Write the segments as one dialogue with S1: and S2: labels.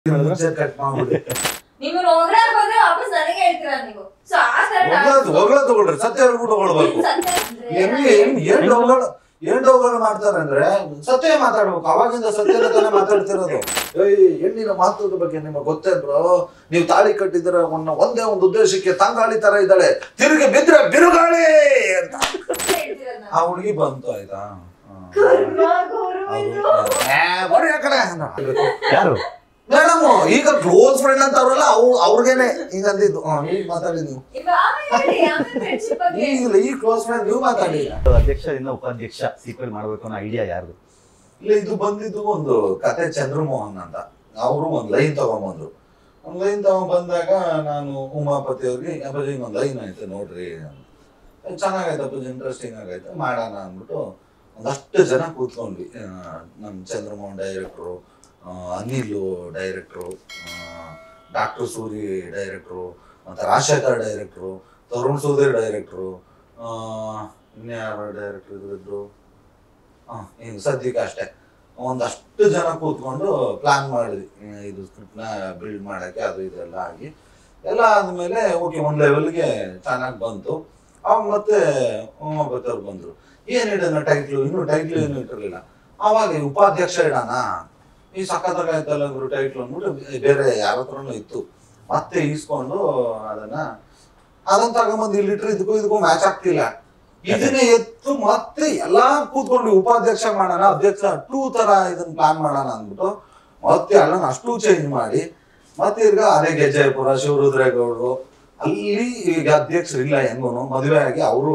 S1: ಮುಂಚೆ ಕಟ್ ಮಾಡ್ಬಿಡಿ
S2: ನಿಮ್ಮನ್ನ ಹೊಗ್ಳಕ್ ಹೋದ್ರೆ ವಾಪಸ್ ನನಗೆ ಹೇಳ್ತೀರಾ ನೀವು ಸೊ ಆ ತರ
S1: ಹೊಗಳದು ಹೊಗಳ ತಗೊಳ್ರಿ ಸತ್ಯ ಹೇಳ್ಬಿಟ್ಟು ಹೊಗಳ್ಬೇಕು
S2: ಸತ್ಯ ಅಂದ್ರೆ
S1: ಹೆಂಗೆ ಹೆಂಗ್ ಏನ್ ಡೌಗಳು ಏನ್ ಡೌಗಳು ಮಾಡ್ತಾರೆ ಅಂದ್ರೆ ಸತ್ಯ ಮಾತಾಡ್ಬೇಕು ಅವಾಗಿಂದ ಸತ್ಯದ ತಾನೇ ಮಾತಾಡ್ತಿರೋದು ಏಯ್ ಹೆಣ್ಣಿನ ಮಾತುದ ಬಗ್ಗೆ ನಿಮಗೆ ಗೊತ್ತೇ ಬ್ರೋ ನೀವು ತಾಳಿ ಕಟ್ಟಿದ್ರೆ ಒಂದು ಒಂದೇ ಒಂದು ಉದ್ದೇಶಕ್ಕೆ ತಂಗಾಳಿ ತರ ಇದ್ದಾಳೆ ತಿರುಗಿ ಬಿದ್ರೆ ಬಿರುಗಾಳಿ ಅಂತ
S2: ಹೇಳ್ತಿರೋದ್ ನಾನು.
S1: ಆ ಹುಡುಗಿ ಬಂತು ಆಯ್ತಾ ಹಾ.
S2: ಕರ್ಮ ಗುರು
S1: ಅವ್ರು,
S2: ಇದು.
S1: ಏ, ಬರ್ರಿ ಆ ಕಡೆ
S3: ಯಾರು
S1: ಮೇಡಮ್ ಈಗ ಕ್ಲೋಸ್ ಫ್ರೆಂಡ್ ಅಂತ ಅವ್ರಲ್ಲ ಅವ್ರು ಅವ್ರಿಗೇನೆ ಈಗ ಅಂದಿದ್ದು ಹಾ, ಈಗ ಮಾತಾಡಿ ನೀವು
S2: ಇವಾಗ ಆಮೇಲೆ ಹೇಳಿ ಆಮೇಲೆ ಫ್ರೆಂಡ್ಶಿಪ್ ಬಗ್ಗೆ
S1: ಈಗಲೇ ಈ ಕ್ಲೋಸ್ ಫ್ರೆಂಡ್ ನೀವು ಮಾತಾಡಿ
S3: ಅಧ್ಯಕ್ಷದಿಂದ ಉಪಾಧ್ಯಕ್ಷ ಸೀಕ್ವೆಲ್ ಮಾಡ್ಬೇಕು ಅನ್ನೋ ಐಡಿಯಾ ಯಾರ್ದು
S1: ಇಲ್ಲ ಇದು ಬಂದಿದ್ದು ಒಂದು ಕತೆ ಚಂದ್ರಮೋಹನ್ ಅಂತ ಅವರು ಒಂದು ಲೈನ್ ತಗೊಂಬಂದ್ರು ಒಂದು ಲೈನ್ ತಗೊಂಬಂದಾಗ ನಾನು ಉಮಾಪತಿ ಅವ್ರಿಗೆ ಅಪ್ಪಾಜಿ ಒಂದು ಲೈನ್ ಐತೆ ನೋಡ್ರಿ ಅಂತ. ಏ, ಚೆನ್ನಾಗೈತೆ ಅಪ್ಪಾಜಿ ಇಂಟ್ರೆಸ್ಟಿಂಗ್ ಆಗೈತೆ ಮಾಡೋಣ ಅಂದ್ಬಿಟ್ಟು ಒಂದಷ್ಟು ಜನ ಕೂತ್ಕೊಂಡ್ವಿ ಆ, ನಮ್ಮ Chandramohan director Anil director doctor Suri director ಮತ್ತು ರಾಜಶೇಖರ್ ಡೈರೆಕ್ಟ್ರು ತರುಣ್ ಸುಧೀರ್ ಡೈರೆಕ್ಟ್ರು ಇನ್ಯಾರು ಡೈರೆಕ್ಟ್ರ್ ಇದ್ರಿದ್ರು ಹಾಂ ಈಗ ಸದ್ಯಕ್ಕೆ ಅಷ್ಟೇ ಒಂದಷ್ಟು ಜನ ಕೂತ್ಕೊಂಡು ಪ್ಲಾನ್ ಮಾಡಿದ್ವಿ ಹ್ಮ್, ಇದು ಸ್ಕ್ರಿಪ್ಟ್ನ ಬಿಲ್ಡ್ ಮಾಡೋಕ್ಕೆ ಅದು ಇದೆಲ್ಲ ಆಗಿ ಎಲ್ಲ ಆದಮೇಲೆ ಓಕೆ ಒಂದು ಲೆವೆಲ್ಗೆ ಚೆನ್ನಾಗಿ ಬಂತು ಅವಾಗ ಮತ್ತೆ ಉಮಾಪತಿ ಅವ್ರು ಬಂದರು ಏನು ಇಡೋಣ ಟೈಟ್ಲು ಇನ್ನೂ ಟೈಟ್ಲು ಏನು ಇಟ್ಟಿರಲಿಲ್ಲ ಆವಾಗ ಈ ಉಪಾಧ್ಯಕ್ಷ ಇಡೋಣ ಈ ಸಖತ್ತಾಗಾಯ್ತಲ್ಲ ಅಂದ್ರು ಟೈಟ್ಲು ಅಂದ್ಬಿಟ್ಟು ಬೇರೆ ಯಾರ ಹತ್ರನೂ ಇತ್ತು ಮತ್ತೆ ಈಸ್ಕೊಂಡು ಅದನ್ನ ಅದನ್ನ ತಗೊಂಬಂದು ಇಲ್ಲಿ ಇಟ್ರೆ ಇದಕ್ಕೂ ಇದಕ್ಕೂ ಮ್ಯಾಚ್ ಆಗ್ತಿಲ್ಲ ಇದನ್ನೇ ಎತ್ತು ಮತ್ತೆ ಎಲ್ಲಾ ಕೂತ್ಕೊಂಡು ಉಪಾಧ್ಯಕ್ಷ ಮಾಡೋಣ ಅಧ್ಯಕ್ಷ ಟೂ ತರ ಇದನ್ನ ಪ್ಲಾನ್ ಮಾಡೋಣ ಅಂದ್ಬಿಟ್ಟು ಮತ್ತೆ ಎಲ್ಲ ಅಷ್ಟು ಚೇಂಜ್ ಮಾಡಿ ಮತ್ತೆ ಈಗ ಅದೇ ಗೆಜ್ಜೆಪುರ ಶಿವರುದ್ರೇಗೌಡರು ಅಲ್ಲಿ ಈಗ ಅಧ್ಯಕ್ಷರು ಇಲ್ಲ ಹೆಂಗೂನು ಮದುವೆ ಆಗಿ ಅವರು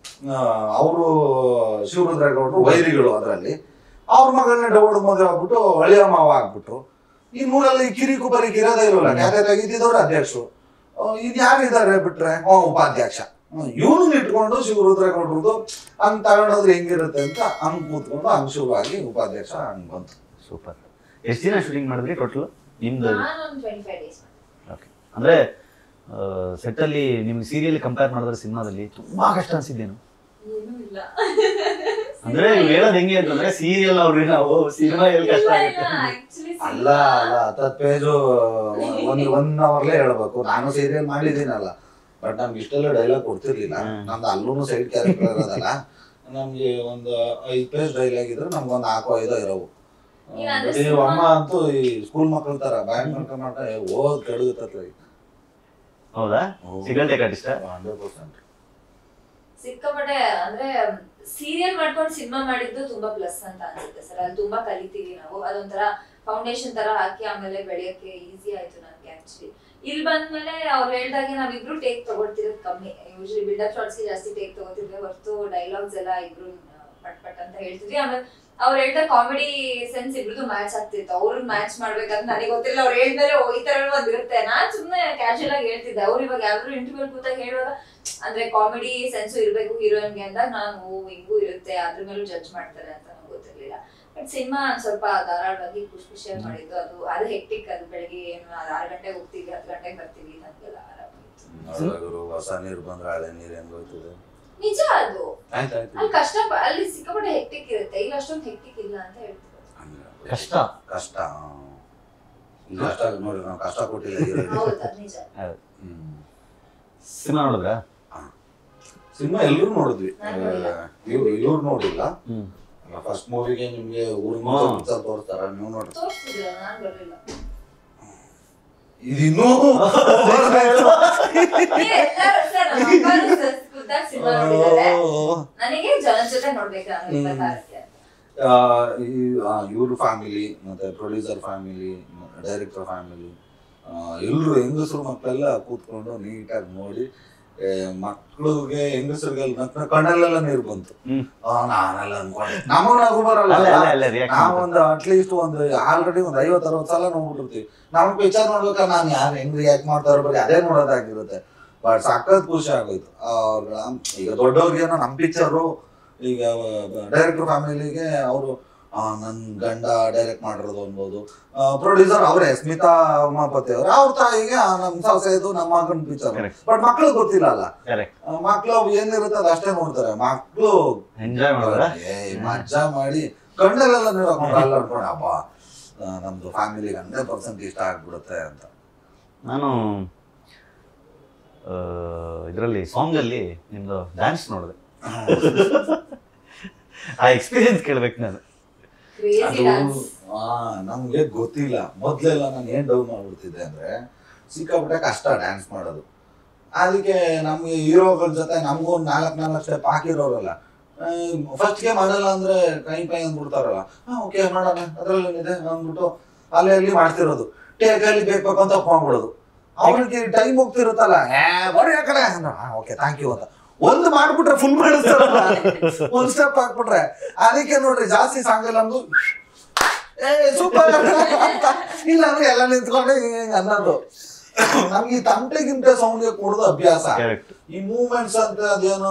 S1: ಅವರು ಶಿವರುದ್ರೇಗೌಡರು ವೈರಿಗಳು ಅದರಲ್ಲಿ ಅವ್ರ ಮಗಳನ್ನ ಡೌಡ್ ಮದುವೆ ಆಗ್ಬಿಟ್ಟು ಒಳ್ಳೆಯ ಮಾವ ಆಗ್ಬಿಟ್ರು ಈ ಮೂರಲ್ಲಿ ಕಿರಿಕು ಬರೀ ಇರೋದೇ ಇಲ್ವಲ್ಲ ಕ್ಯಾರೆ ಇದ್ದಿದ್ದವ್ರು ಅಧ್ಯಕ್ಷರು ಇದು ಯಾರಿದ್ದಾರೆ ಬಿಟ್ರೆ ಹ್ಞೂ ಉಪಾಧ್ಯಕ್ಷ ಇವನು ಇಟ್ಕೊಂಡು ಶಿವರುದ್ರೇಗೌಡ್ರದ್ದು ಹಂಗ್ ತಗೊಂಡೋದ್ರೆ ಹೆಂಗಿರುತ್ತೆ ಅಂತ ಹಂಗ್ ಕೂತ್ಕೊಂಡು ಹಂಗ್ ಶುರುವಾಗಿ ಉಪಾಧ್ಯಕ್ಷ ಹಂಗ್ ಬಂತು
S3: ಸೂಪರ್ ಎಷ್ಟು ದಿನ ಶೂಟಿಂಗ್ ಮಾಡಿದ್ರಿ ಟೋಟಲ್ ನಿಮ್ದು
S2: ನಾನೊಂದು ಟ್ವೆಂಟಿ ಫೈವ್ ಡೇಸ್
S3: ಓಕೆ ಅಂದ್ರೆ ಸೆಟ್ ಅಲ್ಲಿ ನಿಮ್ಗೆ ಸೀರಿಯಲ್ ಕಂಪೇರ್ ಮಾಡಿದ್ರೆ ಸಿನಿಮಾದಲ್ಲಿ ತುಂಬಾ ಕಷ್ಟ ಅನ್ಸಿದ್ದೇನು
S2: ಏನೂ ಇಲ್ಲ
S3: ಅಂದ್ರೆ ನೀವ್ ಹೇಳೋದ್ ಹೆಂಗೆ ಅಂತಂದ್ರೆ ಸೀರಿಯಲ್ ಅವ್ರಿಗೆ ನಾವು ಸಿನಿಮಾ ಎಲ್ಲಿ ಕಷ್ಟ ಆಗುತ್ತೆ
S2: ಆಕ್ಚುಲಿ
S1: ಅಲ್ಲ ಅಲ್ಲ ಹತ್ತತ್ತು ಪೇಜು ಒಂದ್ ಒನ್ ಅವರ್ಲೇ ಹೇಳ್ಬೇಕು ನಾನು ಸೀರಿಯಲ್ ಮಾಡಿದ್ದೀನಲ್ಲ ಬಟ್ ನಮ್ಗೆ ಇಷ್ಟೆಲ್ಲ ಡೈಲಾಗ್ ಕೊಡ್ತಿರ್ಲಿಲ್ಲ
S3: ಹ್ಮ್.
S1: ನಮ್ದು ಅಲ್ಲೂ ಸೈಡ್ ಕ್ಯಾರೆಕ್ಟರ್ ಇರೋದಲ್ಲ ನಮ್ಗೆ ಒಂದು ಐದ್ ಪೇಜ್ ಡೈಲಾಗ್ ಇದ್ರೆ ನಮ್ಗೆ ಒಂದು ನಾಲ್ಕು ಐದೋ ಇರೋವು
S2: ಈಗ ಅಂದ್ರೆ
S1: ಬಟ್ ಈ
S2: ಸಿನಿಮಾ-
S1: ಅಮ್ಮ ಅಂತೂ ಈ ಸ್ಕೂಲ್ ಮಕ್ಕಳ ತರ ಬ್ಯಾಂಕ್ ಮಾಡ್ಕೊಂಡ್ ಮಾಡ್ತಾ ಓದ್ ಕೆಡಗುತ್ತ
S3: ಹೌದಾ ಸಿಗಲ್ ಟೇಕ್ ಇಷ್ಟ
S1: ಹಂಡ್ರೆಡ್ ಪರ್ಸೆಂಟ್
S2: ಸಿಕ್ಕಾಪಟ್ಟೆ ಅಂದ್ರೆ ಸೀರಿಯಲ್ ಮಾಡ್ಕೊಂಡು ಸಿನಿಮಾ ಮಾಡಿದ್ದು ತುಂಬಾ ಪ್ಲಸ್ ಅಂತ ಅನ್ಸುತ್ತೆ ಸರ್ ಅಲ್ಲಿ ತುಂಬಾ ಕಲಿತೀವಿ ನಾವು ಅದೊಂಥರ ಫೌಂಡೇಶನ್ ತರ ಹಾಕಿ ಆಮೇಲೆ ಬೆಳೆಯಕ್ಕೆ ಈಸಿ ಆಯ್ತು ನನ್ಗೆ ಆಕ್ಚುಲಿ ಇಲ್ಲಿ ಬಂದ್ಮೇಲೆ ಅವ್ರು ಹೇಳ್ದಾಗೆ ನಾವಿಬ್ರು ಟೇಕ್ ತಗೊಳ್ತಿರೋದು ಕಮ್ಮಿ ಯೂಶಲಿ ಬಿಲ್ಡಪ್ ಶಾರ್ಟ್ಸ್ ಜಾಸ್ತಿ ಟೇಕ್ ತಗೋತಿದ್ವಿ ಹೊರತು ಡೈಲಾಗ್ಸ್ ಎಲ್ಲ ಇಬ್ರು ಆ, ಪಟ್ ಪಟ್ ಅಂತ ಹೇಳ್ತಿದ್ವಿ ಆಮೇಲೆ ಅವ್ರು ಹೇಳ್ದ ಕಾಮಿಡಿ ಸೆನ್ಸ್ ಇಬ್ರದ್ದು ಮ್ಯಾಚ್ ಆಗ್ತಿತ್ತು ಅವ್ರನ್ನ ಮ್ಯಾಚ್ ಮಾಡ್ಬೇಕಂತ ನನಗೆ ಗೊತ್ತಿಲ್ಲ ಅವ್ರು ಹೇಳ್ಮೇಲೆ ಓ ಈ ತರ ಒಂದ್ ಇರುತ್ತೆ ನಾನ್ ಸುಮ್ನೆ ಕ್ಯಾಶುಯಲ್ ಆಗಿ ಹೇಳ್ತಿದ್ದೆ ಅವ್ರು ಇವಾಗ ಯಾವ್ದು ಇಂಟರ್ವ್ಯೂ ಕೂತಾಗ ಹೇಳುವಾಗ ಅಂದ್ರೆ ಕಾಮಿಡಿ ಸೆನ್ಸು ಇರ್ಬೇಕು ಹೀರೋಯಿನ್ಗೆ ಅಂದಾಗ ನಾನು ಓ ಹಿಂಗೂ ಇರುತ್ತೆ ಅದ್ರ ಮೇಲೂ ಜಡ್ಜ್ ಮಾಡ್ತಾರೆ ಅಂತ ನಂಗೆ ಗೊತ್ತಿರ್ಲಿಲ್ಲ ಬಟ್ ಸಿನಿಮಾ ಸ್ವಲ್ಪ ಧಾರಾಳವಾಗಿ ಖುಷಿ ಖುಷಿಯಾಗಿ ಮಾಡಿದ್ದು ಅದು ಅದು ಹೆಕ್ಟಿಕ್ ಅದು ಬೆಳಗ್ಗೆ ಏನು ಅದು ಆರು ಗಂಟೆಗೆ ಹೋಗ್ತೀವಿ ಹತ್ತು ಗಂಟೆಗೆ ಬರ್ತೀವಿ ನಮ್ಗೆಲ್ಲ ಆರಾಮಾಗಿತ್ತು
S1: ಗುರು ಹೊಸ ನೀರು ಬಂದ್ರೆ ಹಳೆ ನೀರು ಹೆಂಗ್ ಹೋಯ್ತದೆ
S2: ನಿಜ ಅದು
S1: ಆಯ್ತಾಯ್ತು
S2: ಅಲ್ಲಿ ಕಷ್ಟ ಅಲ್ಲಿ ಸಿಕ್ಕಾಪಟ್ಟೆ ಹೆಕ್ಟಿಕ್ ಇರುತ್ತೆ ಇಲ್ಲಿ ಅಷ್ಟೊಂದು ಹೆಕ್ಟಿಕ್ ಇಲ್ಲ ಅಂತ ಹೇಳ್ತೀವಿ
S3: ಕಷ್ಟ
S1: ಕಷ್ಟ ಈಗ ಕಷ್ಟ ನೋಡಿ ನಾವು ಕಷ್ಟ ಕೊಟ್ಟಿಲ್ಲ ಹೀರೋಯಿನ್.
S2: ಹೌದು ಅದ್ ನಿಜ
S1: ಹ್ಮ್
S3: ಸಿನಿಮಾ ನೋಡಿದ್ರ
S1: ಸಿನಿಮಾ ಎಲ್ಲರೂ ನೋಡಿದ್ವಿ
S2: ನಾನ್ ನೋಡಿಲ್ಲ.
S1: ಇವ್ರು ಇವ್ರು ನೋಡಿಲ್ಲ
S3: ಹ್ಮ್
S1: ಫಸ್ಟ್ ಮೂವಿಗೆ ನಿಮ್ಗೆ ಊರ್
S3: ಹಾ.
S1: ತೋರಿಸ್ತಾರ ನೀವು ನೋಡ್ರಿ
S2: ತೋರಿಸ್ತಿದ್ರ ನಾನ್ ಬರ್ಲಿಲ್ಲ
S1: ಇದಿನ್ನೂ
S2: ನೀವ್ ಎಲ್ಲರೂ ಸರ್ ನಮ್ಮ ಅಪ್ಪನೂ ಸರ್ ಖುದ್ದಾಗ್ ಸಿನಿಮಾ ನೋಡಿದ್ದಾರೆ ನನಗೆ ಜನ ಜೊತೆ ನೋಡ್ಬೇಕು ನಾನು
S1: ಹ್ಮ್.
S2: ಇಪ್ಪತ್ತಾರಕ್ಕೆ ಅಂತ
S1: ಇವ್ರ ಫ್ಯಾಮಿಲಿ ಮತ್ತೆ ಪ್ರೊಡ್ಯೂಸರ್ ಫ್ಯಾಮಿಲಿ ಡೈರೆಕ್ಟರ್ ಫ್ಯಾಮಿಲಿ ಎಲ್ಲರೂ ಹೆಂಗಸರು ಮಕ್ಕಳೆಲ್ಲ ಕೂತ್ಕೊಂಡು ನೀಟಾಗಿ ನೋಡಿ ಏ, ಮಕ್ಳಿಗೆ ಹೆಂಗಸರಿಗೆ ನಕ್ಕ ಕಣ್ಣಲ್ಲೆಲ್ಲ ನೀರು ಬಂತು
S3: ಹ್ಮ್.
S1: ಆ, ನಾನೆಲ್ಲ ಅನ್ಕೊಂಡೆ ನಮಗ್ ನಗು ಬರಲ್ಲ
S3: ಅಲ್ಲ ಅಲ್ಲ ಅಲ್ಲ ರಿಯಾಕ್ಷನ್
S1: ನಾವೊಂದು ಅಟ್ಲೀಸ್ಟ್ ಒಂದು ಆಲ್ರೆಡಿ ಒಂದು ಐವತ್ತು ಅರವತ್ತು ಸಲ ನೋಡ್ಬಿಟ್ಟಿರ್ತೀವಿ ನಮ್ಗೆ ಪಿಕ್ಚರ್ ನೋಡ್ಬೇಕಾದ್ರೆ ನಾನು ಯಾರು ಹೆಂಗ್ ರಿಯಾಕ್ಟ್ ಮಾಡ್ತಾರೋ ಬರೀ ಅದೇ ನೋಡೋದಾಗಿರುತ್ತೆ ಬಟ್ ಸಖತ್ ಖುಷಿ ಆಗೋಯ್ತು ಅವ್ರ ಈಗ ದೊಡ್ಡವ್ರಿಗೇನೋ ನಮ್ಮ ಪಿಕ್ಚರು ಈಗ ಡೈರೆಕ್ಟರ್ ಫ್ಯಾಮಿಲಿಗೆ ಅವರು ನನ್ನ ಗಂಡ ಡೈರೆಕ್ಟ್ ಮಾಡಿರೋದು ಅನ್ಬೋದು ಪ್ರೊಡ್ಯೂಸರ್ ಅವರೇ ಸ್ಮಿತಾ ಉಮಾಪತಿ ಅವರು ಅವ್ರ ತಾಯಿಗೆ ಆ, ನಮ್ಮ ಸೊಸೆದು ನಮ್ಮ ಮಗನ ಪಿಕ್ಚರ್
S3: Correct.
S1: ಬಟ್ ಮಕ್ಳು ಗೊತ್ತಿಲ್ಲ ಅಲ್ಲ
S3: ಕರೆಕ್ಟ್
S1: ಆ, ಮಕ್ಳು ಏನಿರುತ್ತೆ ಅದು ಅಷ್ಟೇ ನೋಡ್ತಾರೆ ಮಕ್ಳು
S3: ಎಂಜಾಯ್ ಮಾಡಿದ್ರ
S1: ಏ ಮಜ್ಜಾ ಮಾಡಿ ಕಣ್ಣಲ್ಲೆಲ್ಲ ನೀರು ಹಾಕೊಂಡು ಅಲ್ಲ ಅನ್ಕೊಂಡು ಅಪ್ಪ ಆ, ನಮ್ದು ಫ್ಯಾಮಿಲಿಗೆ ಹಂಡ್ರೆಡ್ ಪರ್ಸೆಂಟ್ ಇಷ್ಟ ಆಗ್ಬಿಡುತ್ತೆ ಅಂತ
S3: ನಾನು ಇದರಲ್ಲಿ ಸಾಂಗಲ್ಲಿ ನಿಮ್ದು ಡ್ಯಾನ್ಸ್ ನೋಡಿದೆ ಆ ಎಕ್ಸ್ಪೀರಿಯನ್ಸ್ ಕೇಳ್ಬೇಕು ನಾನು
S2: ಕ್ರೇಜಿ
S1: ಅದು
S2: ಡ್ಯಾನ್ಸ್
S1: ಆ, ನಮ್ಗೆ ಗೊತ್ತಿಲ್ಲ ಮೊದ್ಲೆಲ್ಲ ನಾನು ಏನ್ ಡೌನ್ ಮಾಡ್ಬಿಡ್ತಿದ್ದೆ ಅಂದ್ರೆ ಸಿಕ್ಕಾಪಟ್ಟೆ ಕಷ್ಟ ಡ್ಯಾನ್ಸ್ ಮಾಡೋದು ಅದಕ್ಕೆ ನಮ್ಗೆ ಹೀರೋಗಳ ಜೊತೆ ನಮಗೂ ಒಂದು ನಾಲ್ಕು ನಾಲ್ಕು ಸ್ಟೆಪ್ ಹಾಕಿರೋರಲ್ಲ ಫಸ್ಟ್ಗೆ ಮಾಡಲ್ಲ ಅಂದ್ರೆ ಕೈ ಪೈ ಅಂದ್ಬಿಡ್ತಾರಲ್ಲ ಹಾ ಓಕೆ ಮಾಡೋಣ ಅದ್ರಲ್ಲಿ ಏನಿದೆ ಅಂದ್ಬಿಟ್ಟು ಅಲ್ಲಿ ಅಲ್ಲಿ ಮಾಡ್ತಿರೋದು ಟೇಕಲ್ಲಿ ಬೇಕು ಅಂತ ಮಾಡ್ಬಿಡೋದು ಅವ್ರಿಗೆ ಟೈಮ್ ಹೋಗ್ತಿರುತ್ತಲ್ಲ ಏ ಬರೀ ಆ ಕಡೆ ಓಕೆ ಥ್ಯಾಂಕ್ ಯು ಅಂತ ಒಂದು ಮಾಡ್ಬಿಟ್ರೆ ಫುಲ್ ಮಾಡಿಸ್ತಾರಲ್ಲ ಒಂದ್ ಸ್ಟೆಪ್ ಹಾಕ್ಬಿಟ್ರೆ ಅದಕ್ಕೆ ನೋಡ್ರಿ ಜಾಸ್ತಿ ಸಾಂಗ್ ಎಲ್ಲ ನಮ್ದು ಏ ಸೂಪರ್ ಇಲ್ಲ ಅಂದ್ರೆ ಎಲ್ಲ ನಿಂತ್ಕೊಂಡೆ ಹಿಂಗ್ ಹಿಂಗ್ ಅನ್ನೋದು ನಮ್ಗೆ ಈ ತಮಟೆ ಗಿಂಟೆ ಸೌಂಡ್ಗೆ ಕೊಡೋದು ಅಭ್ಯಾಸ
S3: ಕರೆಕ್ಟ್
S1: ಈ ಮೂವ್ಮೆಂಟ್ಸ್ ಅಂತ ಅದೇನೋ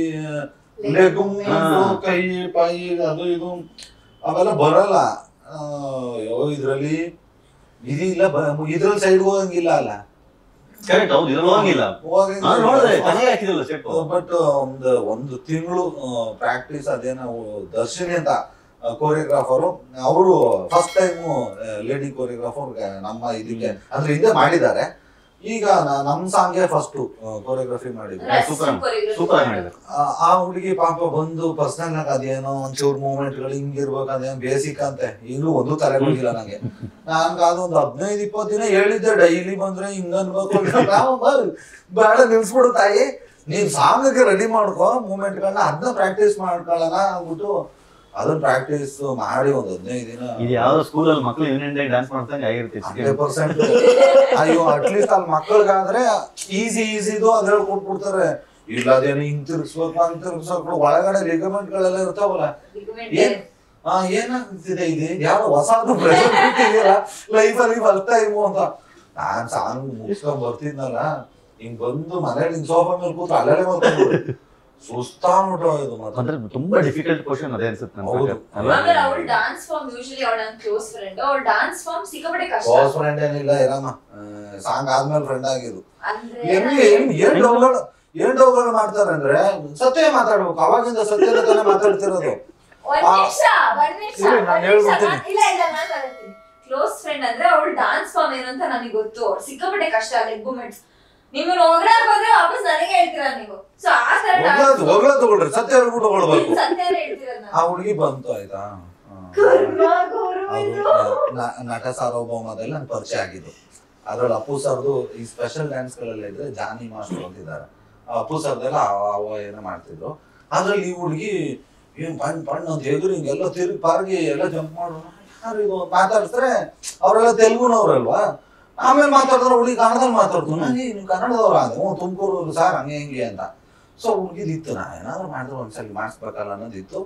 S1: ಲೆಗ್ ಮೂವ್ಮೆಂಟ್ ಕೈ ಪೈ ಅದು ಇದು ಅವೆಲ್ಲ ಬರಲ್ಲ ಆ, ಅಯ್ಯೋ ಇದ್ರಲ್ಲಿ ಇದಿಲ್ಲ ಇದ್ರಲ್ಲಿ ಸೈಡ್ ಹೋಗಂಗಿಲ್ಲ ಅಲ್ಲ
S3: ಕರೆಕ್ಟ್ ಹೌದು ಇದು ಹೋಗಿಲ್ಲ ನಾನು ನೋಡಿದೆ ಚೆನ್ನಾಗಿ ಹಾಕಿದಲ್ಲ ಸೆಟ್
S1: ಬಟ್ ಒಂದು ಒಂದು ತಿಂಗಳು ಪ್ರಾಕ್ಟೀಸ್ ಅದೇ ನಾವು ದರ್ಶಿನಿ ಅಂತ ಕೋರಿಯೋಗ್ರಾಫರು ಅವರು ಫಸ್ಟ್ ಟೈಮ್ ಲೇಡಿ ಕೋರಿಯೋಗ್ರಾಫರ್ ನಮ್ಮ ಇದಕ್ಕೆ ಅಂದ್ರೆ ಹಿಂದೆ ಮಾಡಿದ್ದಾರೆ ಈಗ ನ- ನಮ್ ಸಾಂಗ್ಗೆ ಫಸ್ಟ್ ಕೋರಿಯೋಗ್ರಫಿ ಮಾಡಿದ್ರು
S3: super. ಸೂಪರ್ ಆಗಿ ಮಾಡಿದ್ದಾರೆ
S1: ಆ- ಆ ಹುಡುಗಿ ಪಾಪ ಬಂದು ಪರ್ಸನಲ್ ಆಗಿ ಅದೇನೋ ಒಂಚೂರು ಮೂವ್ಮೆಂಟ್ ಗಳು ಹಿಂಗಿರ್ಬೇಕು ಅದೇನೋ ಬೇಸಿಕ್ ಅಂತೆ ಈಗಲೂ ಒಂದು ತಲೆ ಹೋಗಿಲ್ಲ ನಂಗೆ ನಾನ್ ಅದೊಂದು ಹದಿನೈದು ಇಪ್ಪತ್ತು ದಿನ ಹೇಳಿದ್ದೆ ಡೈಲಿ ಬಂದ್ರೆ ಹಿಂಗ ಅನ್ಬೇಕು ನಾವು ಬ- ಬೇಡ ನಿಲ್ಸ್ಬಿಡು ತಾಯಿ ನೀನ್ ಸಾಂಗ್ಗೆ ರೆಡಿ ಮಾಡ್ಕೋ ಮೂಮೆಂಟ್ ಗಳನ್ನ ಅದನ್ನ ಪ್ರಾಕ್ಟೀಸ್ ಮಾಡ್ಕೊಳ್ಳೋಣ ಅಂದ್ಬಿಟ್ಟು ಅದನ್ನ ಪ್ರಾಕ್ಟೀಸ್ ಮಾಡಿ ಒಂದ್ ಹದಿನೈದು ದಿನ
S3: ಇದು ಯಾವ್ದೋ ಸ್ಕೂಲಲ್ಲಿ ಮಕ್ಕಳು ಯೂನಿಯನ್ ಡೇ ಡ್ಯಾನ್ಸ್ ಮಾಡ್ದಂಗೆ ಆಗಿರುತ್ತೆ
S1: ಹಂಡ್ರೆಡ್ ಪರ್ಸೆಂಟ್ ಅಯ್ಯೋ ಅಟ್ಲೀಸ್ಟ್ ಅಲ್ಲಿ ಮಕ್ಕಳಿಗಾದ್ರೆ ಈಸಿ ಈಸಿದು ಅದ್ ಹೇಳ್ಕೊಟ್ಬಿಡ್ತಾರೆ ಇಲ್ಲ ಅದೇನು ಹಿಂಗ್ ತಿರ್ಗಿಸ್ಬೇಕು ಹಂಗ್ ತಿರ್ಗಿಸ್ಬೇಕು ಒಳಗಡೆ ಲಿಗಮೆಂಟ್ ಗಳೆಲ್ಲ ಇರ್ತಾವಲ್ಲ ಏನ್ ಆ ಏನಾಗ್ತಿದೆ ಇದು ಯಾವ ಹೊಸದು ಇದೆಯಲ್ಲ ಲೈಫ್ ಅಲ್ಲಿ ಫಸ್ಟ್ ಟೈಮು ಅಂತ ನಾನ್ ಸಾಂಗ್ ಮುಗಿಸ್ಕೊಂಡ್ ಬರ್ತಿದ್ನಲ್ಲ ಹಿಂಗ್ ಬಂದು ಮನೇಲಿ ಹಿಂಗ್ ಸೋಫಾ ಮೇಲೆ ಕೂತು ಅಲ್ಲೇ ಮಾಡ್ಕೊಂಡು ಸುಸ್ತಾಗ್ಬಿಟ್ಟು ಇದು ಮಾತ್ರ
S3: ಅಂದ್ರೆ ತುಂಬಾ ಡಿಫಿಕಲ್ಟ್ ಕ್ವಶನ್ ಅದೇ ಅನ್ಸುತ್ತೆ ನನ್ನ
S1: ಹೌದು.
S3: ಪ್ರಕಾರ. ಅಲ್ವಾ?
S2: ಆಮೇಲೆ ಅವಳ ಡಾನ್ಸ್ ಫಾರ್ಮ್ ಯೂಶಲಿ ಅವಳ ನನ್ನ ಕ್ಲೋಸ್ ಫ್ರೆಂಡ್ ಅವಳ ಡಾನ್ಸ್ ಫಾರ್ಮ್ ಸಿಕ್ಕಾಪಟ್ಟೆ ಕಷ್ಟ
S1: ಕ್ಲೋಸ್ ಫ್ರೆಂಡ್ ಏನಿಲ್ಲ ಇರಮ್ಮ ಸಾಂಗ್ ಆದ್ಮೇಲೆ ಫ್ರೆಂಡ್ ಆಗಿದ್ದು
S2: ಅಂದ್ರೆ
S1: ಎಲ್ಲಿ ಏನ್ ಏನ್ ಡೌಗಳು ಏನ್ ಡೌಗಳು ಮಾಡ್ತಾರೆ ಅಂದ್ರೆ ಸತ್ಯ ಮಾತಾಡ್ಬೇಕು ಅವಾಗಿಂದ ಸತ್ಯದ ತಾನೇ ಮಾತಾಡ್ತಿರೋದು
S2: ಒಂದ್
S1: ಆ-
S2: ನಿಮಿಷ ಒಂದ್ ನಿಮಿಷ
S1: ಇರಿ, ನಾನ್
S2: ಒಂದ್ ನಿಮಿಷ.
S1: ಹೇಳ್ಬಿಡ್ತೀನಿ.
S2: ಇಲ್ಲ ಇಲ್ಲ ಮಾತಾಡ್ತೀನಿ ಕ್ಲೋಸ್ ಫ್ರೆಂಡ್ ಅಂದ್ರೆ ಅವಳ ಡಾನ್ಸ್ ಫಾರ್ಮ್ ಏನು ಅಂತ ನನಗೆ ಗೊತ್ತು ಅವ್ಳು ಸಿಕ್ಕಾಪಟ್ಟೆ ಕಷ್ಟ ಲೆಗ್ ಮೂಮೆಂಟ್ಸ್ ನಿಮ್ಮನ್ನ ಹೊಗಳಕ್ ಹೋದ್ರೆ ವಾಪಸ್ ನನಗೆ ಹೇಳ್ತೀರಾ ನೀವು ಸೊ ಆ ತರ
S1: ಹೊಗಳದು ಹೊಗಳದು ತಗೊಳ್ರಿ ಸತ್ಯ ಹೇಳ್ಬಿಟ್ಟು ಹೊಗಳ್ಬೇಕು
S2: ಸತ್ಯನೇ ಹೇಳ್ತೀರ
S1: ಆ ಹುಡುಗಿ ಬಂತು ಆಯ್ತಾ ಆ,
S2: ನಾನು
S1: ಅವ್ರು ನ- ನಟ ಸಾರ್ವಭೌಮದಲ್ಲಿ ನನ್ ಪರಿಚಯ ಆಗಿದ್ದು ಅದ್ರಲ್ಲಿ ಅಪ್ಪು ಸರ್ದು ಈ ಸ್ಪೆಷಲ್ ಡ್ಯಾನ್ಸ್ ಗಳೆಲ್ಲ ಇದ್ರೆ ಜಾನಿ ಮಾಸ್ಟರ್ ಅಂತಿದ್ದಾರೆ ಆ ಅಪ್ಪು ಸರ್ದೆಲ್ಲ ಅವ ಅವ ಏನೋ ಮಾಡ್ತಿದ್ರು ಅದ್ರಲ್ಲಿ ಈ ಹುಡುಗಿ ಏನ್ ಪಣ್ ಪಣ್ ಅಂತ ಎದುರು ಹಿಂಗೆಲ್ಲ ತಿರುಗಿ ಪಾರ್ಗಿ ಎಲ್ಲ ಜಂಪ್ ಮಾಡು ಯಾರು ಇದು ಮಾತಾಡ್ತಾರೆ ಅವರೆಲ್ಲ ತೆಲುಗುನವ್ರಲ್ವಾ ಆಮೇಲೆ ಮಾತಾಡಿದ್ರೆ ಹುಡುಗಿ ಕನ್ನಡದಲ್ಲಿ ಮಾತಾಡ್ತು ನಾನು ನೀವು ಕನ್ನಡದವ್ರ ಅಂದೆ ಹ್ಞೂ ತುಮಕೂರು ಸರ್ ಹಂಗೆ ಹಿಂಗೆ ಅಂತ ಸೊ ಹುಡುಗಿದಿತ್ತು ನಾ ಏನಾದ್ರು ಮಾಡಿದ್ರೆ ಒಂದ್ಸಲಿ ಮಾಡಿಸ್ಬೇಕಲ್ಲ ಅನ್ನೋದಿತ್ತು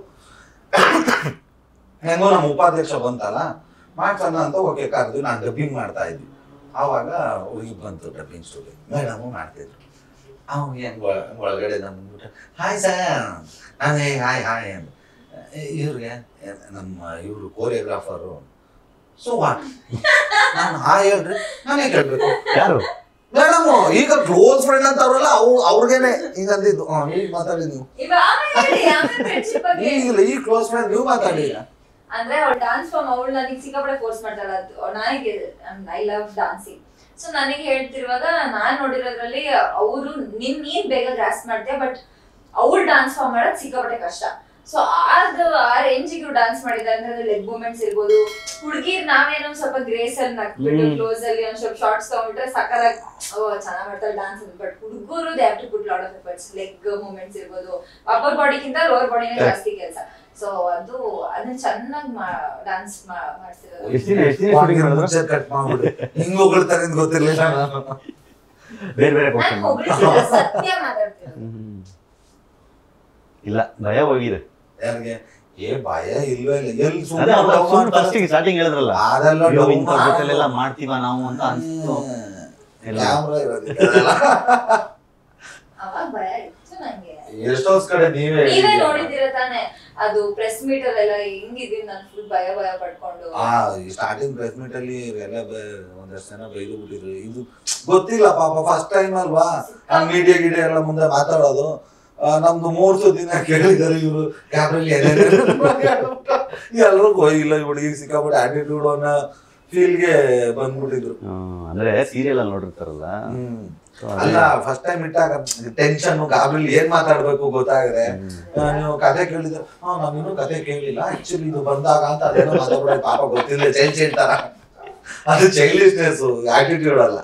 S1: ಹೆಂಗೋ ನಮ್ಮ ಉಪಾಧ್ಯಕ್ಷ ಬಂತಲ್ಲ ಮಾಡ್ಸೋಣ ಅಂತ ಓಕೆ ಕರೆದು ನಾನು ಡಬ್ಬಿಂಗ್ ಮಾಡ್ತಾ ಇದ್ವಿ ಆವಾಗ ಹುಡುಗಿ ಬಂತು ಡಬ್ಬಿಂಗ್ ಸ್ಟುಡಿಯೋ ಮೇಡಮು ಮಾಡ್ತಿದ್ರು ಅವ್ನು ಹೆಂಗ್ ಒಳ- ಒಳಗಡೆ ಬಂದ್ಬಿಟ್ಟು ಹಾಯ್ ಸರ್ ನಾನು ಹೇ ಹಾಯ್ ಹಾಯ್ ಅಂತ ಇವ್ರಿಗೆ ನಮ್ಮ ಇವರು ಕೋರಿಯೋಗ್ರಾಫರು ಸೊ ವಾಟ್ ನಾನು ಹಾಯ್ ಹೇಳ್ರಿ ನಾನೇ ಕೇಳ್ಬೇಕು
S3: ಯಾರು
S1: ಮೇಡಮ್ ಈಗ ಕ್ಲೋಸ್ ಫ್ರೆಂಡ್ ಅಂತ ಅವ್ರಲ್ಲ ಅವ್ರು ಅವ್ರಿಗೇನೆ ಈಗ ಅಂದಿದ್ದು ಹಾ ಈಗ ಮಾತಾಡಿ ನೀವು
S2: ಇವ ಆಮೇಲೆ ಹೇಳಿ, ಆಮೇಲೆ friendship ಬಗ್ಗೆ
S1: ಈಗಿಲ್ಲ ಈ ಕ್ಲೋಸ್ ಫ್ರೆಂಡ್ ನೀವು ಮಾತಾಡಿ ಈಗ
S2: ಅಂದ್ರೆ ಅವಳ ಡಾನ್ಸ್ ಫಾರ್ಮ್ ಅವಳು ನನಗೆ ಸಿಕ್ಕಾಪಟ್ಟೆ ಫೋರ್ಸ್ ಮಾಡ್ತಾಳ ನನಗೆ ಐ ಲವ್ ಡಾನ್ಸಿಂಗ್ ಸೊ ನನಗೆ ಹೇಳ್ತಿರುವಾಗ ನಾನ್ ನೋಡಿರೋದ್ರಲ್ಲಿ ಅವರು ನಿನ್ ನೀನ್ ಬೇಗ ಗ್ರಾಸ್ ಮಾಡ್ತೀಯ ಬಟ್ ಅವ್ಳು ಡಾನ್ಸ್ ಫಾರ್ಮ್ ಮಾಡೋದ್ ಸಿಕ್ಕಾಪಟ್ಟೆ ಕಷ್ಟ ಸೊ ಅದು ಆ ರೇಂಜಿಗೆ ಡಾನ್ಸ್ ಮಾಡಿದ್ದಾರೆ ಅಂದ್ರೆ ಲೆಗ್ ಮೂವ್ಮೆಂಟ್ಸ್ ಇರ್ಬೋದು ಹುಡುಗಿರ್ ನಾವೇನೋ ಒಂದ್ ಸ್ವಲ್ಪ ಗ್ರೇಸ್ ಅಲ್ಲಿ ನಕ್ಬಿಟ್ಟು
S3: ಹ್ಮ್.
S2: ಕ್ಲೋಸ್ ಅಲ್ಲಿ ಒಂದ್ ಸ್ವಲ್ಪ ಶಾರ್ಟ್ಸ್ ತಗೊಂಡ್ರೆ ಸಕ್ಕದಾಗಿ ಓ ಚೆನ್ನಾಗ್ ಮಾಡ್ತಾರೆ ಡಾನ್ಸ್ ಬಟ್ ಹುಡುಗರು they have to put lot of efforts leg movements ಇರ್ಬೋದು ಅಪ್ಪರ್ ಬಾಡಿಗಿಂತ ಲೋವರ್ ಬಾಡಿನೇ
S3: Correct.
S2: ಜಾಸ್ತಿ ಕೆಲಸ ಸೊ ಅದು ಅದನ್ನ ಚೆನ್ನಾಗಿ ಡಾನ್ಸ್ ಮಾಡ್ತಿರೋದು
S3: ಎಷ್ಟು ದಿನ ಎಷ್ಟು ದಿನ ಶೂಟಿಂಗ್ ಮಾಡಿದ್ರು
S1: ಕಟ್ ಮಾಡ್ಬಿಡಿ ಹಿಂಗ್ ಹೋಗ್ತಾರೆ ಅಂತ ಗೊತ್ತಿರ್ಲಿಲ್ಲ ನಾನು
S3: ಬೇರೆ ಬೇರೆ
S2: ನಾನು
S3: ಕ್ವಶನ್
S2: ಒಬ್ರಿಗೆ ಸತ್ಯ ಮಾತಾಡ್ತಿರೋದು
S3: ಇಲ್ಲ ಭಯ ಹೋಗಿದೆ
S1: ಯಾರಿಗೆ ಏ ಭಯ ಇಲ್ವೇ ಇಲ್ಲ ಎಲ್ಲಿ
S3: ಅದೇ ಅವ್ರು ಸುಮ್ನೆ
S1: ಸುಮ್ಮನೆ
S3: first ಗೆ ಸ್ಟಾರ್ಟಿಂಗ್ ಹೇಳಿದ್ರಲ್ಲ
S1: ಅದೆಲ್ಲ
S3: ಅಯ್ಯೋ,
S1: ಡೌನ್
S3: ಇಂಥ ಜೊತೆಲೆಲ್ಲ ಮಾಡ್ತೀವ ನಾವು ಅಂತ ಅನ್ಸ್ತು ಇಲ್ಲ.
S1: ಕ್ಯಾಮ್ರಾ ಇರೋದಿಲ್ಲ ಅದೆಲ್ಲ.
S2: ಅವಾಗ ಭಯ ಇತ್ತು ನಂಗೆ
S1: ಎಷ್ಟೊಂದ್ ಕಡೆ ನೀವೇ
S2: ನೀವೇ
S1: ಹೇಳಿದ್ದೀರ.
S2: ನೋಡಿದ್ದೀರ ತಾನೆ ಅದು ಪ್ರೆಸ್ ಮೀಟ್ ಅಲ್ಲೆಲ್ಲ ಹೆಂಗಿದೀನಿ ನಾನು ಫುಲ್ ಭಯ ಭಯ ಪಡ್ಕೊಂಡು
S1: ಆ ಈ ಸ್ಟಾರ್ಟಿಂಗ್ ಪ್ರೆಸ್ ಮೀಟ್ ಅಲ್ಲಿ ಎಲ್ಲ ಬ- ಒಂದಷ್ಟು ಜನ ಬೈದು ಬಿಟ್ಟಿದ್ರು ಇದು ಗೊತ್ತಿಲ್ಲ ಪಾಪ ಫಸ್ಟ್ ಟೈಮ್ ಅಲ್ವಾ ಹಂಗ್ ಮೀಡಿಯಾ ಗಿಡಿಯಾ ಎಲ್ಲ ಮುಂದೆ ಮಾತಾಡೋದು ಆ, ನಮ್ದು ಮೂರ್ಸು ದಿನ ಕೇಳಿದಾರೆ ಇವರು ಕ್ಯಾಮ್ರಲ್ಲಿ ಎಲ್ರಿಗೂ ಇಲ್ಲ ಈ ಹುಡುಗಿ ಸಿಕ್ಕಾಪಟ್ಟೆ ಆಟಿಟ್ಯೂಡ್ ಅನ್ನೋ ಫೀಲ್ಗೆ ಬಂದ್ಬಿಟ್ಟಿದ್ರು
S3: ಹ್ಮ್, ಅಂದ್ರೆ ಸೀರಿಯಲ್ ಅಲ್ಲಿ ನೋಡಿರ್ತಾರಲ್ಲ
S1: ಹ್ಮ್.
S3: So ಅದೇ-
S1: ಅಲ್ಲ ಫಸ್ಟ್ ಟೈಮ್ ಇಟ್ಟಾಗ ಟೆನ್ಷನ್ ಗಾಬರಿ ಏನ್ ಮಾತಾಡ್ಬೇಕು ಗೊತ್ತಾಗದೆ ಆ, ನೀವು ಕತೆ ಕೇಳಿದ್ರೆ ಹಾ ನಾನು ಇನ್ನೂ ಕತೆ ಕೇಳಿಲ್ಲ ಆಕ್ಚುಲಿ ಇದು ಬಂದಾಗ ಅಂತ ಅದೇನೋ ಮಾತಾಡ್ಬಿಡ ಪಾಪ ಗೊತ್ತಿಲ್ಲ ಚೈಲ್ಡ್ ಚೈಲ್ಡ್ ತರ ಅದು ಚೈಲ್ಡಿಶ್ನೆಸ್ ಆಟಿಟ್ಯೂಡ್ ಅಲ್ಲ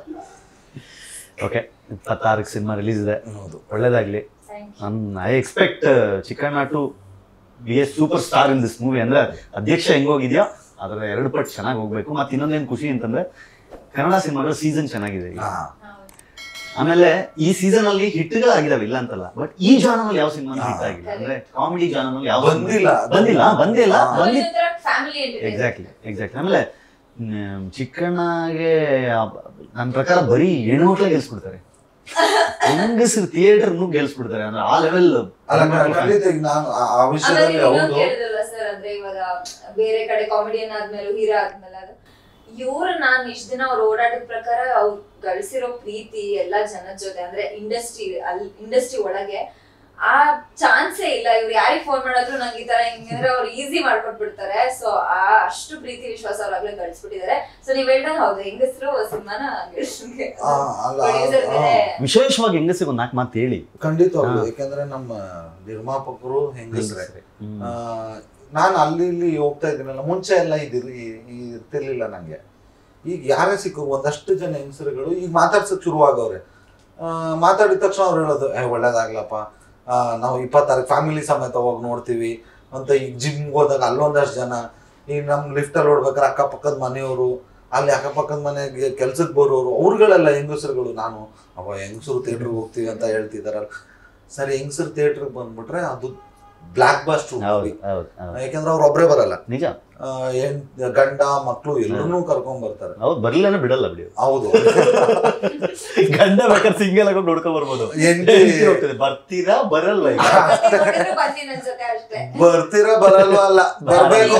S3: ಓಕೆ ಇಪ್ಪತ್ತಾರಕ್ಕೆ ಸಿನಿಮಾ ರಿಲೀಸ್ ಇದೆ
S1: ಹೌದು
S3: ಒಳ್ಳೇದಾಗ್ಲಿ
S2: ಥ್ಯಾಂಕ್ ಯು
S3: ನನ್ I expect Chikkanna to be a super star in this movie ಅಂದ್ರೆ ಅಧ್ಯಕ್ಷ ಹೆಂಗೋಗಿದ್ಯೋ ಅದರ ಎರಡು ಪಟ್ಟು ಚೆನ್ನಾಗಿ ಹೋಗ್ಬೇಕು ಮತ್ತೆ ಇನ್ನೊಂದೇನು ಖುಷಿ ಅಂತಂದ್ರೆ ಕನ್ನಡ ಸಿನಿಮಾಗಳ ಸೀಸನ್ ಚೆನ್ನಾಗಿದೆ ಈಗ.
S1: ಹಾ
S3: ಆಮೇಲೆ ಈ ಸೀಸನ್ ಅಲ್ಲಿ ಹಿಟ್ಗಳಾಗಿದಾವೆ ಇಲ್ಲ ಅಂತಲ್ಲ ಬಟ್ ಈ ಜಾನಲ್ ಯಾವ ಸಿನಿಮಾ ಹಿಟ್
S1: ಹಾ.
S3: ಆಗಿಲ್ಲ ಅಂದ್ರೆ ಕಾಮಿಡಿ ಜಾನಲ್ ಯಾವ
S1: ಬಂದಿಲ್ಲ.
S3: ಬಂದಿಲ್ಲ ಬಂದಿಲ್ಲ
S1: ಹಾ.
S3: ಬಂದಿ
S2: ಫ್ಯಾಮಿಲಿ
S3: ಎಕ್ಸಾಕ್ಟ್ಲಿ ಎಕ್ಸಾಕ್ಟ್ಲಿ ಆಮೇಲೆ ಮ್, ಚಿಕ್ಕಣ್ಣಗೆ ನನ್ನ ಪ್ರಕಾರ ಬರೀ ಹೆಣ್ಮಕ್ಳೇ ಗೆಲ್ಸ್ಬಿಡ್ತಾರೆ ಹೆಂಗಸರು ಥಿಯೇಟರ್ ಗೆಲ್ಸ್ಬಿಡ್ತಾರೆ ಅಂದ್ರೆ ಆ ಲೆವೆಲ್
S1: ಅಲ್ಲ ಖಂಡಿತ ಈಗ ನಾನು ಆ- ಆ ವಿಷಯದಲ್ಲಿ ಹೌದು
S2: ಕೇಳಿದ್ರಲ್ಲ ಸರ್ ಅಂದ್ರೆ ಇವಾಗ ಬೇರೆ ಕಡೆ ಕಾಮಿಡಿಯನ್ ಆದ್ಮೇಲೆ ಹೀರೋ ಆದ್ಮೇಲೆ ಅದು ಇವ್ರು ನಾನ್ ಇಷ್ಟ ದಿನ ಅವ್ರು ಓಡಾಡಿದ ಪ್ರಕಾರ ಅವ್ರು ಗಳಿಸಿರೋ ಪ್ರೀತಿ ಎಲ್ಲಾ ಜನದ ಜೊತೆ ಅಂದ್ರೆ ಇಂಡಸ್ಟ್ರಿ ಅಲ್ಲಿ ಇಂಡಸ್ಟ್ರಿ ಒಳಗೆ ಆ ಚಾನ್ಸೇ ಇಲ್ಲ ಇವ್ರು ಯಾರಿಗ್ ಫೋನ್ ಮಾಡಿದ್ರು ನಂಗೆ ಈ ತರ ಹಿಂಗಂದ್ರೆ ಅವ್ರು ಈಸಿ ಮಾಡ್ಕೊಟ್ಬಿಡ್ತಾರೆ ಸೊ ಆ ಅಷ್ಟು ಪ್ರೀತಿ ವಿಶ್ವಾಸ ಅವ್ರಾಗ್ಲೇ ಗಳಿಸ್ಬಿಟ್ಟಿದ್ದಾರೆ ಸೊ ನೀವ್ ಹೇಳ್ದಂಗ್ ಹೌದು ಹೆಂಗಸರು ಸಿನಿಮಾನ
S1: ಆ, ಅಲ್ಲ,
S2: ಪ್ರೊಡ್ಯೂಸರ್
S1: ಆ,
S2: ಬೇರೆ
S3: ವಿಶೇಷವಾಗಿ ಹೆಂಗಸಿಗೆ ಒಂದು ನಾಲ್ಕು ಮಾತು ಹೇಳಿ
S1: ಖಂಡಿತವಾಗ್ಲು
S3: ಹಾ.
S1: ಯಾಕಂದ್ರೆ ನಮ್ಮ ನಿರ್ಮಾಪಕರು ಹೆಂಗಸ್ರೆ
S3: ಹ್ಮ್.
S1: ಆ, ನಾನು ಅಲ್ಲಿ ಇಲ್ಲಿ ಹೋಗ್ತಾ ಇದ್ದೀನಲ್ಲ ಮುಂಚೆ ಎಲ್ಲ ಇದಿರ್ ಈ- ಈ ಇರ್ತಿರ್ಲಿಲ್ಲ ನಂಗೆ ಈಗ ಯಾರೇ ಸಿಕ್ಕರು ಒಂದಷ್ಟು ಜನ ಹೆಂಗಸರುಗಳು ಈಗ ಮಾತಾಡ್ಸಕ್ ಶುರುವಾಗವ್ರೆ ಆ, ಮಾತಾಡಿದ ತಕ್ಷಣ ಅವ್ರು ಹೇಳೋದು ಏ ಒಳ್ಳೇದಾಗ್ಲಪ್ಪ ಆ, ನಾವು ಇಪ್ಪತ್ತಾರಕ್ಕೆ ಫ್ಯಾಮಿಲಿ ಸಮೇತ ಹೋಗಿ ನೋಡ್ತೀವಿ ಅಂತ ಈಗ ಜಿಮ್ಗೆ ಹೋದಾಗ ಅಲ್ಲೊಂದಷ್ಟು ಜನ ಈಗ ನಮ್ಮ ಲಿಫ್ಟಲ್ಲಿ ನೋಡ್ಬೇಕಾದ್ರೆ ಅಕ್ಕಪಕ್ಕದ ಮನೆಯವರು ಅಲ್ಲಿ ಅಕ್ಕಪಕ್ಕದ ಮನೆಗೆ ಕೆಲ್ಸಕ್ಕೆ ಬರೋರು ಅವ್ರುಗಳೆಲ್ಲ ಹೆಂಗಸರುಗಳು ನಾನು ಅವ ಹೆಂಗಸರು ಥಿಯೇಟ್ರಿಗೆ ಹೋಗ್ತೀವಿ ಅಂತ ಹೇಳ್ತಿದಾರಲ್ಲ ಸರಿ ಹೆಂಗಸರು ಥಿಯೇಟ್ರಿಗೆ ಬಂದ್ಬಿಟ್ರೆ ಅದು ಬ್ಲಾಕ್ ಬಾಸ್ಟ್
S3: ಹೌದು ಹೌದು ಹೌದು
S1: ಯಾಕಂದ್ರೆ ಅವ್ರು ಒಬ್ರೇ ಬರಲ್ಲ
S3: ನಿಜ
S1: ಆ, ಹೆಣ್ ಗಂಡ ಮಕ್ಕಳು ಎಲ್ಲರನ್ನೂ ಕರ್ಕೊಂಡ್ ಬರ್ತಾರೆ
S3: ಹೌದು ಬರ್ಲಿಲ್ಲ ಬಿಡಲ್ಲ ಬಿಡಿ
S1: ಹೌದು
S3: ಗಂಡ ಬೇಕಾದ್ರೆ ಸಿಂಗಲ್ ಆಗಿ ನೋಡ್ಕೊಂಡ್ ಬರ್ಬೋದು
S1: ಹೆಂಡ್ತಿ-
S3: ಹೆಂಡ್ತಿ ಹೋಗ್ತದೆ. ಬರ್ತೀರಾ ಬರಲ್ವಾ ಈಗ
S2: ಬನ್ನಿ ನನ್ ಜೊತೆ ಅಷ್ಟೇ
S1: ಬರ್ತೀರಾ ಬರಲ್ವಾ ಅಲ್ಲ ಬರ್ಬೇಕು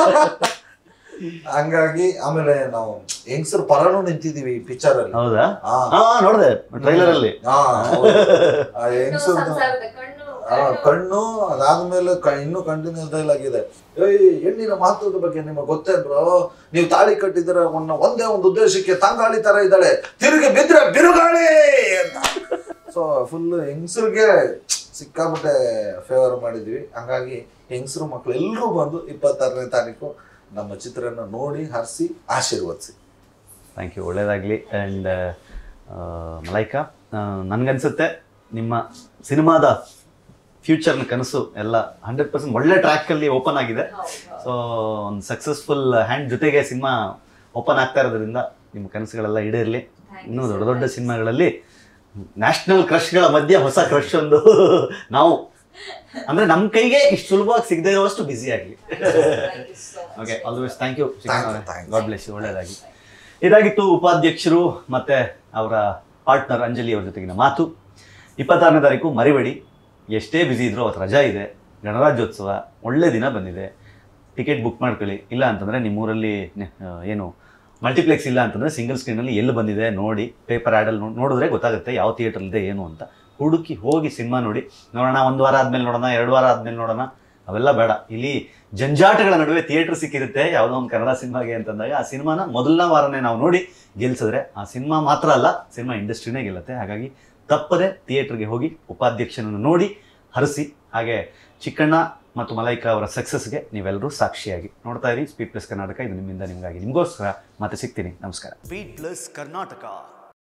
S1: ಹಂಗಾಗಿ ಆಮೇಲೆ ನಾವು ಹೆಂಗಸರು ಪರನು ನಿಂತಿದೀವಿ ಪಿಕ್ಚರ್ ಅಲ್ಲಿ
S3: ಹೌದಾ
S1: ಹಾ.
S3: ಹಾ ನೋಡ್ದೆ ಟ್ರೈಲರ್ ಅಲ್ಲಿ
S1: ಹಾ, ಹೌದು. ಆ
S2: ಕಣ್ಣು
S1: ಹೆಂಗಸರ್ದು
S2: ಸಂಸಾರದ ಕಣ್ಣು
S1: ಆ,
S2: ಕಣ್ಣು.
S1: ಕಣ್ಣು ಅದಾದ್ಮೇಲೆ ಕ- ಇನ್ನೂ ಕಂಟಿನ್ಯೂಸ್ ಡೈಲಾಗ್ ಇದೆ ಏಯ್ ಹೆಣ್ಣಿನ ಮಹತ್ವದ ಬಗ್ಗೆ ನಿಮಗೆ ಗೊತ್ತೇನ್ರೋ ನೀವು ತಾಳಿ ಕಟ್ಟಿದ್ರೆ ಅವನ್ನ ಒಂದೇ ಒಂದು ಉದ್ದೇಶಕ್ಕೆ ತಂಗಾಳಿ ತರ ಇದ್ದಾಳೆ ತಿರುಗಿ ಬಿದ್ರೆ ಬಿರುಗಾಳಿ ಅಂತ ಸೊ ಫುಲ್ ಹೆಂಗಸರಿಗೆ ಸಿಕ್ಕಾಪಟ್ಟೆ ಫೇವರ್ ಮಾಡಿದ್ವಿ ಹಂಗಾಗಿ ಹೆಂಗಸರು ಮಕ್ಕಳು ಎಲ್ಲರೂ ಬಂದು ಇಪ್ಪತ್ತಾರನೇ ತಾರೀಕು ನಮ್ಮ ಚಿತ್ರನ ನೋಡಿ ಹರಿಸಿ ಆಶೀರ್ವದಿಸಿ
S3: ಥ್ಯಾಂಕ್ ಯು ಒಳ್ಳೇದಾಗಲಿ ಆ್ಯಂಡ್ ಮಲೈಕಾ ನನಗನ್ಸುತ್ತೆ ನಿಮ್ಮ ಸಿನಿಮಾದ ಫ್ಯೂಚರ್ನ ಕನಸು ಎಲ್ಲ ಹಂಡ್ರೆಡ್ ಪರ್ಸೆಂಟ್ ಒಳ್ಳೆ ಟ್ರ್ಯಾಕಲ್ಲಿ ಓಪನ್ ಆಗಿದೆ
S2: ಹೌದು, ಹೌದು.
S3: ಸೊ ಒಂದು ಸಕ್ಸಸ್ಫುಲ್ ಹ್ಯಾಂಡ್ ಜೊತೆಗೆ ಸಿನಿಮಾ ಓಪನ್ ಆಗ್ತಾ ಇರೋದ್ರಿಂದ ನಿಮ್ಮ ಕನಸುಗಳೆಲ್ಲ ಈಡೇರಲಿ
S2: Thank you
S3: ಇನ್ನೂ
S2: so
S3: ದೊಡ್ಡ ದೊಡ್ಡ
S2: much.
S3: ಸಿನಿಮಾಗಳಲ್ಲಿ ನ್ಯಾಷನಲ್ ಕ್ರಶ್ಗಳ ಮಧ್ಯೆ ಹೊಸ ಕ್ರಶ್ ಒಂದು ನಾವು ಅಂದ್ರೆ ನಮ್ಮ ಕೈಗೆ ಇಷ್ಟು ಸುಲಭವಾಗಿ ಸಿಗದೇ ಇರುವಷ್ಟು ಬ್ಯುಸಿ ಆಗಲಿ
S2: Thank you so much.
S3: Okay all the best thank you
S1: Thank you, thank you.
S3: God bless you ಒಳ್ಳೆಯದಾಗಿ ಇದಾಗಿತ್ತು ಉಪಾಧ್ಯಕ್ಷರು ಮತ್ತೆ ಅವರ ಪಾರ್ಟ್ನರ್ ಅಂಜಲಿ ಅವ್ರ ಜೊತೆಗಿನ ಮಾತು ಇಪ್ಪತ್ತಾರನೇ ತಾರೀಕು ಮರಿಬೇಡಿ ಎಷ್ಟೇ ಬ್ಯುಸಿ ಇದ್ರೂ ಅವತ್ತು ರಜಾ ಇದೆ ಗಣರಾಜ್ಯೋತ್ಸವ ಒಳ್ಳೆ ದಿನ ಬಂದಿದೆ ಟಿಕೆಟ್ ಬುಕ್ ಮಾಡ್ಕೊಳ್ಳಿ ಇಲ್ಲ ಅಂತಂದರೆ ನಿಮ್ಮೂರಲ್ಲಿ ನೆ- ಆ, ಏನು ಮಲ್ಟಿಪ್ಲೆಕ್ಸ್ ಇಲ್ಲ ಅಂತಂದರೆ ಸಿಂಗಲ್ ಸ್ಕ್ರೀನಲ್ಲಿ ಎಲ್ಲಿ ಬಂದಿದೆ ನೋಡಿ ಪೇಪರ್ ಆ್ಯಡಲ್ಲಿ ನೋಡಿದ್ರೆ ಗೊತ್ತಾಗುತ್ತೆ ಯಾವ ಥಿಯೇಟ್ರಲ್ಲಿದೆ ಏನು ಅಂತ ಹುಡುಕಿ ಹೋಗಿ ಸಿನಿಮಾ ನೋಡಿ ನೋಡೋಣ ಒಂದು ವಾರ ಆದಮೇಲೆ ನೋಡೋಣ ಎರಡು ವಾರ ಆದಮೇಲೆ ನೋಡೋಣ ಅವೆಲ್ಲ ಬೇಡ ಇಲ್ಲಿ ಜಂಜಾಟಗಳ ನಡುವೆ ಥಿಯೇಟರ್ ಸಿಕ್ಕಿರುತ್ತೆ ಯಾವುದೋ ಒಂದು ಕನ್ನಡ ಸಿನಿಮಾಗೆ ಅಂತಂದಾಗ ಆ ಸಿನಿಮಾನ ಮೊದಲನೇ ವಾರನೇ ನಾವು ನೋಡಿ ಗೆಲ್ಸಿದ್ರೆ ಆ ಸಿನಿಮಾ ಮಾತ್ರ ಅಲ್ಲ ಸಿನಿಮಾ ಇಂಡಸ್ಟ್ರಿನೇ ಗೆಲ್ಲುತ್ತೆ ಹಾಗಾಗಿ ತಪ್ಪದೆ ಥಿಯೇಟರ್ಗೆ ಹೋಗಿ ಉಪಾಧ್ಯಕ್ಷನನ್ನು ನೋಡಿ ಹರಿಸಿ ಹಾಗೆ ಚಿಕ್ಕಣ್ಣ ಮತ್ತು ಮಲೈಕಾ ಅವರ ಸಕ್ಸಸ್ಗೆ ನೀವೆಲ್ಲರೂ ಸಾಕ್ಷಿಯಾಗಿ ನೋಡ್ತಾ ಇರಿ ಸ್ಪೀಡ್ ಪ್ಲಸ್ ಕರ್ನಾಟಕ ಇದು ನಿಮ್ಮಿಂದ ನಿಮಗಾಗಿ ನಿಮಗೋಸ್ಕರ ಮತ್ತೆ ಸಿಗ್ತೀನಿ ನಮಸ್ಕಾರ
S4: Beat Plus Karnataka.